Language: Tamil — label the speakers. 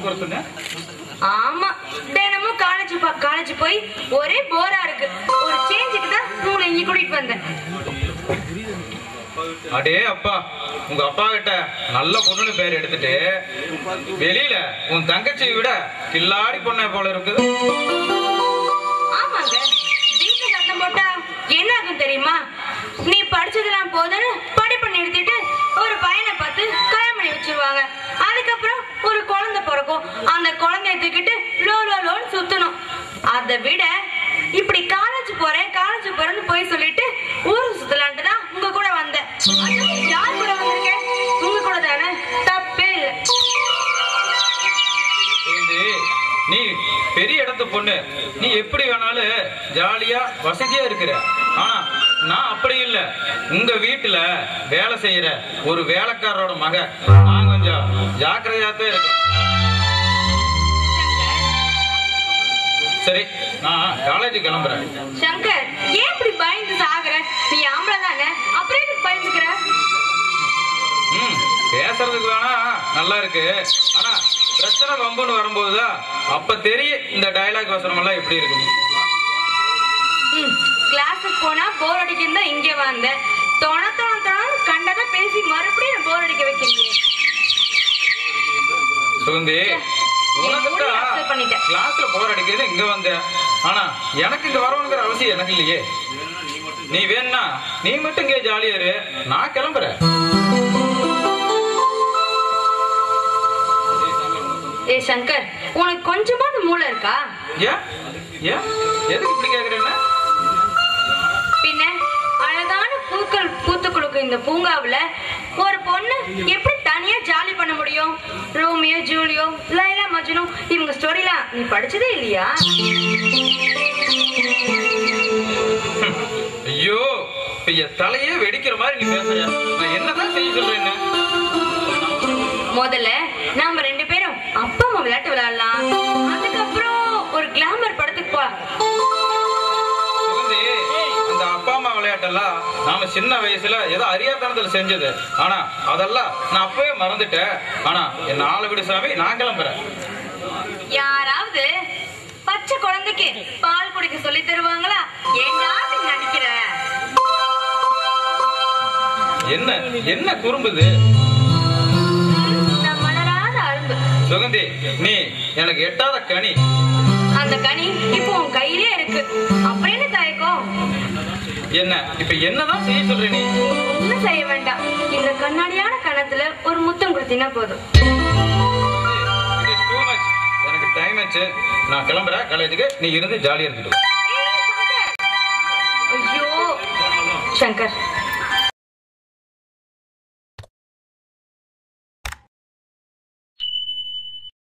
Speaker 1: சொன்னேன்
Speaker 2: ஆமா தினமும் காலேஜ் காலேஜ் போய் ஒரே போரா இருக்கு ஒரு சேஞ்சுக்கு தான் உங்களை இங்க கூட்டிட்டு வந்தேன்
Speaker 1: அடே அப்பா உங்க அப்பா கிட்ட நல்ல பொண்ணுன்னு பேர் எடுத்துட்டு வெளியில உன் தங்கச்சியை விட கில்லாடி பொண்ணை போல இருக்குது
Speaker 2: ஆமாங்க வீட்டுல சத்தம் போட்டா என்ன ஆகும் தெரியுமா நீ படிச்சதெல்லாம் போதுன்னு படிப்பை நிறுத்திட்டு ஒரு பையனை பார்த்து கல்யாணம் பண்ணி வச்சிருவாங்க அதுக்கப்புறம் ஒரு குழந்தை பிறக்கும் அந்த குழந்தைய தூக்கிட்டு லோ லோ லோன்னு சுத்தணும் அதை விட இப்படி காலேஜ் போறேன் காலேஜ் போறேன்னு போய் சொல்லிட்டு ஊர் சுத்தலான்ட்டு தான் உங்க கூட வந்தேன் அதுவும் யார் கூட வந்திருக்கேன் உங்க கூட தானே தப்பே இல்லை
Speaker 1: ஏண்டி, நீ பெரிய இடத்து பொண்ணு நீ எப்படி வேணாலும் ஜாலியா வசதியா இருக்கிற ஆனா நான் அப்படி இல்ல உங்க வீட்டுல வேலை செய்யற ஒரு வேலைக்காரரோட மக நான் கொஞ்சம் ஜாக்கிரதையா தான் இருக்கேன் சரி நான் காலேஜ் கிளம்புறேன்
Speaker 2: சங்கர் ஏன் இப்படி பயந்து சாகுற நீ ஆம்பளை தானே அப்புறம் எதுக்கு பயந்துக்கிற
Speaker 1: ம் பேசுறதுக்கு வேணா நல்லா இருக்கு ஆனா பிரச்சனை வம்புன்னு வரும்போதுதான் அப்ப தெரியும் இந்த டயலாக் வசனம் எல்லாம் எப்படி இருக்கு
Speaker 2: ம் கிளாஸுக்கு போனா போர் அடிக்கும் தான் இங்க வந்தேன் தொண தொண தொண கண்டதை பேசி மறுபடியும் போர் அடிக்க வைக்கிறீங்க
Speaker 1: சுகந்தி உனக்கு
Speaker 2: மூடி accept பண்ணிட்டேன்.
Speaker 1: கிளாஸ்ல போர் அடிக்கிறது இங்க வந்தேன் ஆனா எனக்கு இங்க வரணுங்கிற அவசியம் எனக்கு இல்லையே நீ வேணா நீ மட்டும் இங்கே ஜாலியா இரு நான் கிளம்புறேன்
Speaker 2: ஏ சங்கர் உனக்கு கொஞ்சமாவது மூளை இருக்கா
Speaker 1: ஏன் ஏன் எதுக்கு இப்படி கேக்குறேன்னா
Speaker 2: பின்ன அழகான பூக்கள் பூத்து கொடுக்கும் இந்த பூங்காவுல ஒரு பொண்ணு எப்படி தனியா ஜாலி பண்ண முடியும் ரோமியோ ஜூலியோ லைலா மஜ்னு இவங்க ஸ்டோரிலாம் நீ படிச்சதே இல்லையா
Speaker 1: ஐயோ இப்ப என் தலையே வெடிக்கிற மாதிரி நீ பேசுற நான் என்னதான் செய்ய சொல்றேன்னு
Speaker 2: முதல்ல நாம ரெண்டு பேரும் அப்பா அம்மா விளையாட்டு விளையாடலாம் அதுக்கப்புறம் ஒரு கிளாமர் படத்துக்கு போலாம்
Speaker 1: சுகந்தி அந்த அப்பா அம்மா விளையாட்டெல்லாம் நாம சின்ன வயசுல ஏதோ அறியாத்தனத்துல செஞ்சது ஆனா அதெல்லாம் நான் அப்பவே மறந்துட்டேன் ஆனா என்ன ஆள விடு சாமி நான் கிளம்புறேன்
Speaker 2: யாராவது பச்சை குழந்தைக்கு பால் குடிக்க சொல்லி தருவாங்களா ஏன்டா நீ நடிக்கிற
Speaker 1: என்ன என்ன குறும்புது
Speaker 2: நான் மலராத அரும்பு
Speaker 1: சுகந்தி நீ எனக்கு எட்டாத கனி
Speaker 2: அந்த கனி இப்போ உன் கையிலே இருக்கு அப்படின்னு தயக்கம்
Speaker 1: என்ன இப்ப என்னதான் செய்ய சொல்ற நீ
Speaker 2: ஒண்ணும் செய்ய வேண்டாம் இந்த கண்ணாடியான கணத்துல ஒரு முத்தம் கொடுத்தீங்கன்னா போதும்
Speaker 1: It is too much. எனக்கு டைம் ஆச்சு நான் கிளம்புறேன் காலேஜுக்கு நீ இருந்து ஜாலியா இருந்துட்டு வா.
Speaker 2: ஐயோ சங்கர்